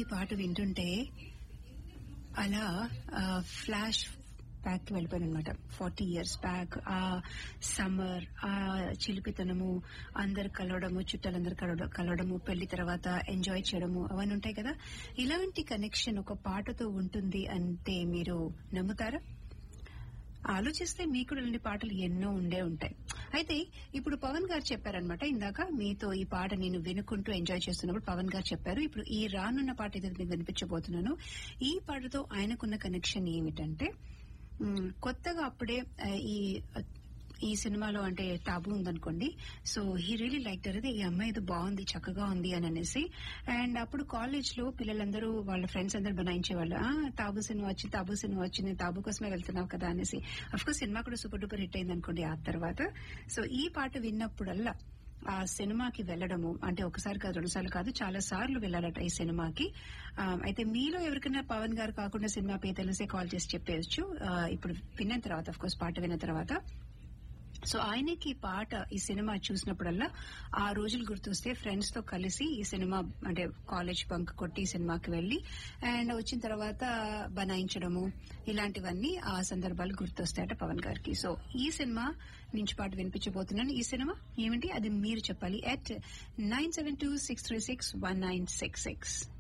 పాట వింటుంటే అలా ఫ్లాష్ బ్యాక్ వెళ్ళిపోయాను అనమాట ఫార్టీ ఇయర్స్ బ్యాక్ ఆ సమ్మర్ ఆ చిలిపితనము అందరు కలవడము చుట్టాలందరు కలవడ- కలవడము పెళ్లి తర్వాత ఎంజాయ్ చేయడము అవన్నీ ఉంటాయి కదా ఇలాంటి కనెక్షన్ ఒక పాటతో ఉంటుంది అంటే మీరు నమ్ముతారా ఆలోచిస్తే మీకు కూడా ఇలాంటి పాటలు ఎన్నో ఉండే ఉంటాయి అయితే ఇప్పుడు పవన్ గారు చెప్పారనమాట ఇందాక మీతో ఈ పాట నేను వినుకుంటూ ఎంజాయ్ చేస్తున్నప్పుడు పవన్ గారు చెప్పారు ఇప్పుడు ఈ రానున్న పాట ఏదైతే మీకు వినిపించబోతున్నాను ఈ పాటతో ఆయనకున్న కనెక్షన్ ఏమిటంటే మ్, కొత్తగా అప్పుడే ఆ, ఈ ఈ సినిమాలో అంటే టాబు ఉందనుకోండి సో హీ రియలీ లైక్ అదే ఈ అమ్మాయి ఇది బాగుంది చక్కగా ఉంది అని అనేసి అండ్ అప్పుడు కాలేజ్ లో పిల్లలందరూ వాళ్ళ ఫ్రెండ్స్ అందరూ బనాయించేవాళ్ళు "ఆ, తాబు సినిమా వచ్చింది తాబు సినిమా వచ్చింది తాబు కోసమే వెళ్తున్నావు కదా అనేసి అఫ్ కోర్స్ సినిమా కూడా సూపర్ డూపర్ హిట్ అయింది అనుకోండి ఆ తర్వాత సో ఈ పాట విన్నప్పుడల్లా ఆ సినిమాకి వెళ్ళడము అంటే ఒకసారి కాదు రెండు సార్లు కాదు చాలా సార్లు వెళ్ళాలట ఈ సినిమాకి ఆ, అయితే మీలో ఎవరికైనా పవన్ గారు కాకుండా సినిమా పే తెలిసే కాల్ చేసి చెప్పేయచ్చు ఆ, ఇప్పుడు విన్న తర్వాత అఫ్ కోర్స్ పాట విన్న తర్వాత సో ఆయనకి ఈ పాట ఈ సినిమా చూసినప్పుడల్లా ఆ రోజులు గుర్తొస్తే ఫ్రెండ్స్ తో కలిసి ఈ సినిమా అంటే కాలేజ్ బంక్ కొట్టి ఈ సినిమాకి వెళ్లి అండ్ వచ్చిన తర్వాత బనాయించడము ఇలాంటివన్నీ ఆ సందర్భాలు గుర్తొస్తాయట పవన్ గారికి సో ఈ సినిమా నుంచి పాట వినిపించబోతున్నాను ఈ సినిమా ఏమిటి అది మీరు చెప్పాలి at nine seven two six three six one nine six six